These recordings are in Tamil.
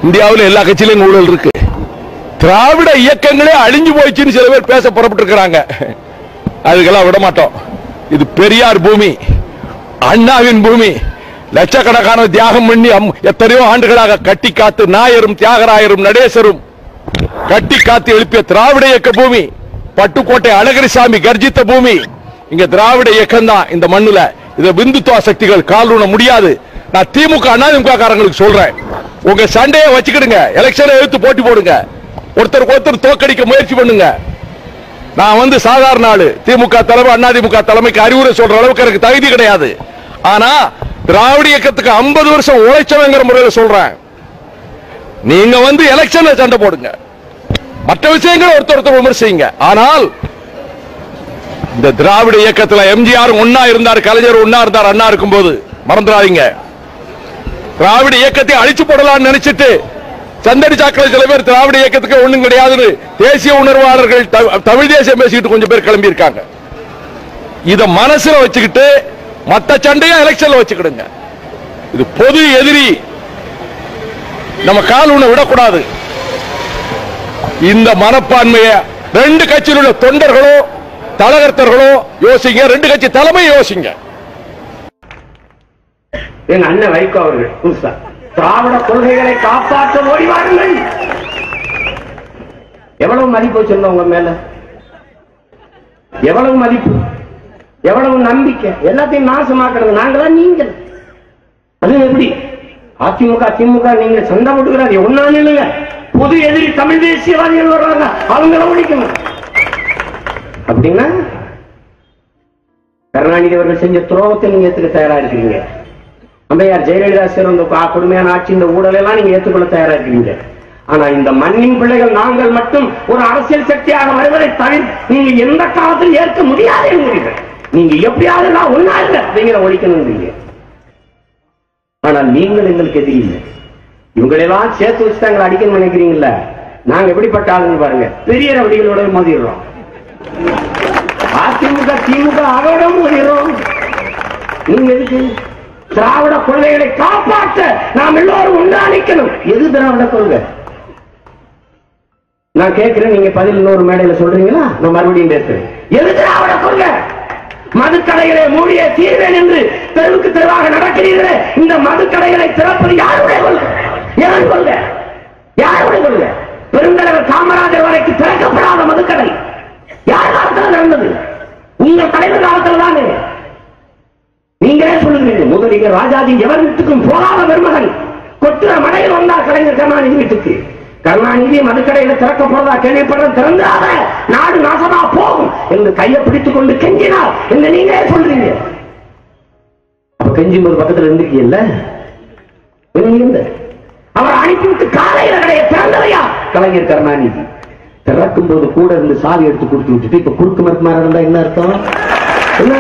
இந்தியாவில் எல்லா கட்சியிலும் ஊழல் இருக்கு திராவிட இயக்கங்களே அழிஞ்சு போயிடுச்சுன்னு சில பேர் பேச புறப்பட்டு இருக்கிறாங்க அதுக்கெல்லாம் விட மாட்டோம் இது பெரியார் பூமி அண்ணாவின் பூமி லட்சக்கணக்கான தியாகம் பண்ணி அம்- எத்தனையோ ஆண்டுகளாக கட்டி காத்து நாயரும் தியாகராயரும் நடேசரும் கட்டி காத்து எழுப்பிய திராவிட இயக்க பூமி பட்டுக்கோட்டை அழகிரிசாமி கர்ஜித்த பூமி இங்க திராவிட இயக்கம் தான் இந்த மண்ணுல இத பிந்துத்துவ சக்திகள் கால் ஊன முடியாது நான் திமுக அதிமுக காரங்களுக்கு சொல்றேன் உங்க சண்டையை வச்சுக்கிடுங்க எலெக்ஷனை எடுத்து போட்டி போடுங்க ஒருத்தருக்கு ஒருத்தர் தோக்கடிக்க முயற்சி பண்ணுங்க நான் வந்து சாதாரண ஆளு திமுக தலைமை அதிமுக தலைமைக்கு அறிவுரை சொல்ற அளவுக்கு எனக்கு தகுதி கிடையாது ஆனா திராவிட இயக்கத்துக்கு 50 வருஷம் உழைச்சவங்கிற முறையில சொல்றேன் நீங்க வந்து எலெக்ஷன்ல சண்டை போடுங்க மற்ற விஷயங்களை ஒருத்தர் ஒருத்தர் விமர்சிங்க ஆனால் இந்த திராவிட இயக்கத்துல எம்ஜிஆர் ஒன்னா இருந்தார் கலைஞர் ஒன்னா இருந்தார் அண்ணா இருக்கும்போது மறந்துடாதீங்க திராவிட இயக்கத்தை அழிச்சு போடலாம்னு நினைச்சிட்டு சந்தடி சாக்கடை சில பேர் திராவிட இயக்கத்துக்கு ஒண்ணும் கிடையாதுன்னு தேசிய உணர்வாளர்கள் த- தமிழ் தேசியம் பேசிக்கிட்டு கொஞ்சம் பேர் கிளம்பி இருக்காங்க இத மனசுல வச்சுக்கிட்டு மத்த சண்டையும் எலெக்ஷன்ல வச்சுக்கிடுங்க இது பொது எதிரி நம்ம கால் உண்ண விடக்கூடாது இந்த மனப்பான்மைய ரெண்டு கட்சியில் உள்ள தொண்டர்களோ தலகர்த்தர்களோ யோசிங்க ரெண்டு கட்சி தலைமை யோசிங்க எங்க அண்ணன் வைகோ அவர்கள் புதுசா திராவிட கொள்கைகளை காப்பாற்ற ஓடி வாருங்கள் எவ்வளவு மதிப்பு வச்சிருந்தோம் உங்க மேல எவ்வளவு மதிப்பு எவ்வளவு நம்பிக்கை எல்லாத்தையும் நாசமாக்குறது நாங்களா நீங்கள் அது எப்படி அதிமுக திமுக நீங்க சண்டை போட்டுக்கிறாரு ஒன்னா இல்லைங்க புது எதிரி தமிழ் தேசியவாதிகள் வர்றாங்க அவங்கள ஒழிக்கணும் அப்படின்னா கருணாநிதி அவர்கள் செஞ்ச துரோகத்தை நீங்க ஏத்துக்க தயாரா இருக்கிறீங்க அம்பையார் ஜெயலலிதா சேர்ந்த கா- கொடுமையான ஆட்சி இந்த ஊழல் எல்லாம் நீங்க ஏற்றுக்கொள்ள தயாரா இருக்கிறீங்க ஆனா இந்த மண்ணின் பிள்ளைகள் நாங்கள் மட்டும் ஒரு அரசியல் சக்தியாக வருவதை தவிர நீங்க எந்த காலத்திலும் ஏற்க முடியாது என்கிறீர்கள் நீங்க எப்படியாவது நான் ஒன்னா இல்லை அப்படிங்கிற ஒழிக்கணுங்கிறீங்க ஆனால் நீங்கள் எங்களுக்கு எதிரி இல்லை இவங்களெல்லாம் சேர்த்து வச்சு தாங்களை அடிக்கணும்னு நினைக்கிறீங்கல்ல நாங்க எப்படிப்பட்ட ஆளுங்க பாருங்க பெரிய ரவடிகளோட மோதிடுறோம் அதிமுக திமுக அதோட மோதிடுறோம் நீங்க எதுக்கு திராவிட கொள்கைகளை காப்பாற்ற நாம் எல்லோரும் ஒன்றாணிக்கணும் எது திராவிட கொள்கை நான் கேட்கிறேன் நீங்க பதில் இன்னொரு மேடையில சொல்றீங்களா நான் மறுபடியும் பேசுறேன் எது திராவிட கொள்கை மதுக்கடைகளை மூடிய தீர்வேன் என்று தெருவுக்கு தெருவாக நடக்கிறீர்களே இந்த மதுக்கடைகளை திறப்பது யாருடைய கொள்கை எவன் கொள்கை யாருடைய கொள்கை பெருந்தலைவர் காமராஜர் வரைக்கும் திறக்கப்படாத மதுக்கடை யார் காலத்தில் நடந்தது உங்கள் தலைவர் காலத்தில் தானே நீங்களே சொல்லுகிறீங்க முதலிகர் ராஜாஜி எவர் வீட்டுக்கும் போகாத பெருமகன் கொட்டுற மழையில் வந்தார் கலைஞர் கருணாநிதி வீட்டுக்கு கருணாநிதி மதுக்கடையில திறக்க போறதா கேள்விப்படுற திறந்தாத நாடு நாசமா போகும் என்று கையை பிடித்துக் கொண்டு கெஞ்சினார் என்று நீங்களே சொல்றீங்க அப்ப கெஞ்சும் போது பக்கத்துல இருந்துக்கீங்கல்ல எங்க இருந்த அவர் அனுப்பிவிட்டு காலையில கடையை திறந்தவையா கலைஞர் கருணாநிதி திறக்கும் போது கூட இருந்து சாவி எடுத்து கொடுத்து விட்டுட்டு இப்ப குறுக்கு மறுக்கு மாதிரி இருந்தா என்ன அர்த்தம் என்ன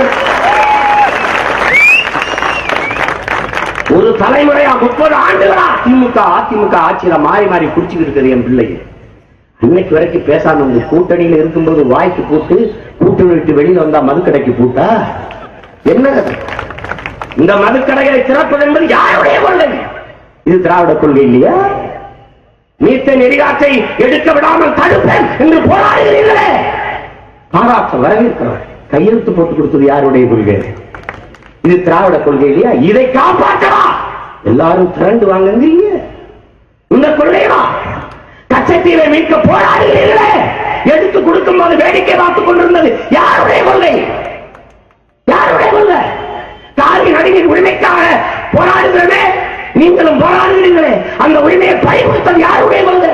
ஒரு தலைமுறையா முப்பது ஆண்டுகளா திமுக அதிமுக ஆட்சியில மாறி மாறி குடிச்சுக்கிட்டு இருக்குது என் பிள்ளைங்க இன்னைக்கு வரைக்கும் பேசாம இந்த கூட்டணியில இருக்கும்போது வாய்க்கு போட்டு கூட்டணி விட்டு வெளியில வந்தா மதுக்கடைக்கு பூட்டா என்ன கதை? இந்த மதுக்கடைகளை திறப்பது என்பது யாருடைய கொள்கை இது திராவிட கொள்கை இல்லையா நீத்த நெறிகாற்றை எடுக்க விடாமல் தடுப்பேன் என்று போராடுகிறீர்களே பாராட்ட வரவேற்கிறோம் கையெழுத்து போட்டு கொடுத்தது யாருடைய கொள்கை இது திராவிட கொள்கை இல்லையா இதை காப்பாற்றவா எல்லாரும் திரண்டு வாங்குறீங்க இந்த கொள்கையா கச்சத்தீவை மீட்க போராடுகிறீர்களே எடுத்து கொடுக்கும் போது வேடிக்கை பார்த்துக் கொண்டிருந்தது யாருடைய கொள்கை யாருடைய கொள்கை காரின் அடியின் உரிமைக்காக போராடுகிறதே நீங்களும் போராடுகிறீர்களே அந்த உரிமையை பயன்படுத்தது யாருடைய கொள்கை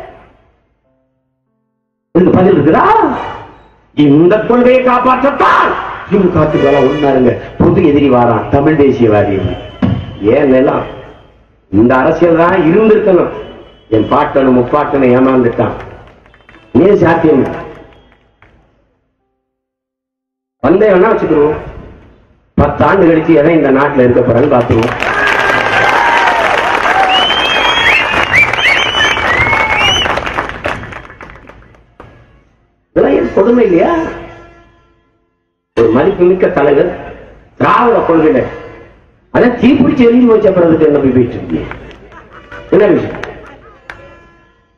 இதுக்கு பதில் இருக்குதா இந்த கொள்கையை காப்பாற்றத்தான் திமுக கால ஒன்னாருங்க பொது எதிரி வாரான் தமிழ் தேசியவாதி ஏன் எல்லாம் இந்த அரசியல் தான் இருந்திருக்கணும் என் பாட்டனும் முப்பாட்டனும் ஏமாந்துட்டான் ஏன் சாத்தியம் வந்தே வேணா வச்சுக்கிறோம் பத்து ஆண்டு கழிச்சு எதை இந்த நாட்டுல இருக்க போறான்னு பாத்துருவோம் இதெல்லாம் ஏன் கொடுமை இல்லையா ஒரு மதிப்புமிக்க தலைவர் திராவிட கொள்கையில அதான் தீப்பிடிச்சு எரிஞ்சு போச்சு அப்புறம் அதுக்கு என்ன போய் போயிட்டு இருக்கீங்க என்ன விஷயம்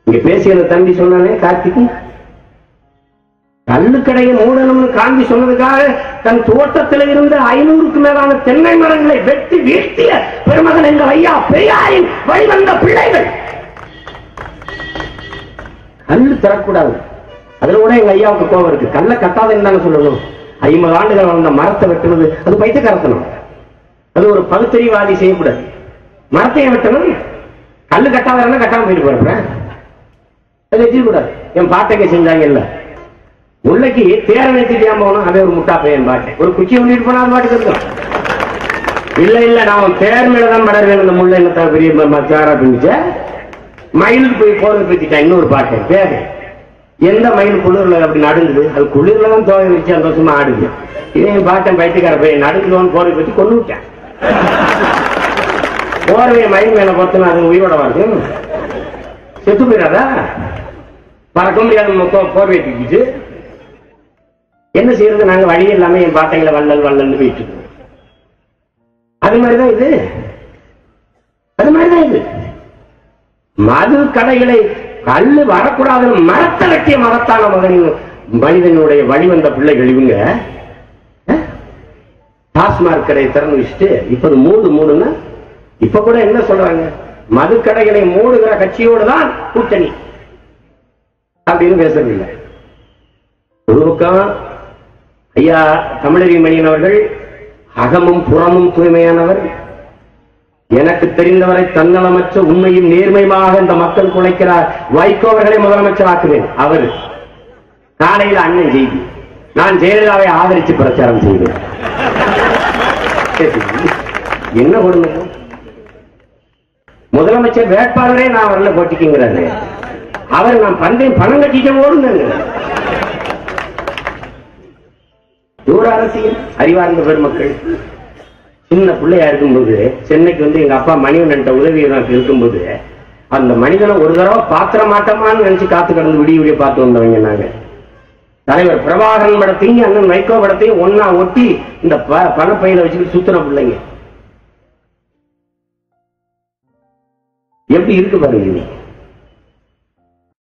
இங்க பேசிய அந்த தம்பி சொன்னானே கார்த்திக் கல்லுக்கடையை மூடணும்னு காந்தி சொன்னதுக்காக தன் தோட்டத்தில் இருந்த ஐநூறுக்கு மேலான தென்னை மரங்களை வெட்டி வீழ்த்திய பெருமகன் எங்கள் ஐயா பெரியாரின் வழிவந்த பிள்ளைகள் கல்லு தரக்கூடாது அதுல கூட எங்க ஐயாவுக்கு கோபம் இருக்கு கல்ல கட்டாதுன்னு தானே சொல்லணும் ஐம்பது ஆண்டுகள் வளர்ந்த மரத்தை வெட்டுவது அது பைத்தியக்காரத்தனம் அது ஒரு பகுத்தறிவாதி செய்யக்கூடாது மரத்தையும் வெட்டணும் கல்லு கட்டாத கட்டாம போயிட்டு போறேன் அது வச்சிருக்கூடாது என் பாட்டைக்கு செஞ்சாங்க இல்ல முல்லைக்கு தேர நிறுத்திட்டு போகணும் அதே ஒரு முட்டா பையன் பாட்டை ஒரு குச்சி பண்ணிட்டு போனா அது பாட்டுக்கு இருக்கும் இல்ல இல்ல நான் தேர் மேலதான் மலர் இந்த முல்லை என்ன பெரிய ம- ம- தேரா பிடிச்ச மயிலுக்கு போய் போறது பத்திட்டேன் இன்னொரு பாட்டு பேரு எந்த மயில் குளிர்ல அப்படி நடுங்குது அது குளிர்ல தான் தோகை வச்சு சந்தோஷமா ஆடுது இதே என் பாட்டன் பைத்தியக்கார பையன் நடுங்குதோன்னு போரை பத்தி கொண்டு விட்டேன் போர்வைய மயில் மேல பொறுத்தனா அது உயிரோட வருது செத்து போயிடாதா பறக்க முடியாத மொத்தம் போர்வை தூக்கிட்டு என்ன செய்யறது நாங்க வழி இல்லாம என் பாட்டைங்களை வள்ளல் வள்ளல்னு போயிட்டு இருக்கோம் அது மாதிரிதான் இது அது மாதிரிதான் இது மது கடைகளை கல்லு வரக்கூடாது மரத்தை வெட்டிய மகத்தான மகனின் மனிதனுடைய வழிவந்த பிள்ளைகள் இவங்க அஹ்? டாஸ்மாக் கடையை திறந்து வச்சுட்டு இப்ப அது மூடு மூடுன்னா இப்ப கூட என்ன சொல்றாங்க மது கடைகளை மூடுகிற கட்சியோடு தான் கூட்டணி அப்படின்னு பேசுறது இல்லை ஒரு பக்கம் ஐயா தமிழறி மணியன் அவர்கள் அகமும் புறமும் தூய்மையானவர் எனக்கு தெரிந்தவரை தன்னலமற்ற உண்மையும் நேர்மையுமாக இந்த மக்கள் குலைக்கிறார் வைகோ அவர்களை முதலமைச்சர் ஆக்குவேன் அவர் காலையில் அண்ணன் செய்தி நான் ஜெயலலிதாவை ஆதரித்து பிரச்சாரம் செய்வேன் என்ன கொடுமை முதலமைச்சர் வேட்பாளரே நான் வரல போட்டிக்குங்கிறாரு அவர் நான் பந்தயம் பணம் கட்டிட்டு ஓடுங்க தூர அரசியல் அறிவார்ந்த பெருமக்கள் சின்ன பிள்ளையா இருக்கும்போது சென்னைக்கு வந்து எங்க அப்பா மணிவண்ணன் உதவி இருக்கும்போது அந்த மனிதனை ஒரு தடவை பாத்திர மாட்டோமான்னு நினைச்சு காத்து கடந்து விடிய விடிய பார்த்து வந்தவங்க நாங்க தலைவர் பிரபாகரன் படத்தையும் அண்ணன் வைகோ படத்தையும் ஒன்னா ஒட்டி இந்த ப- பணப்பையில வச்சுக்கிட்டு சுத்துற பிள்ளைங்க எப்படி இருக்கு பாருங்க இது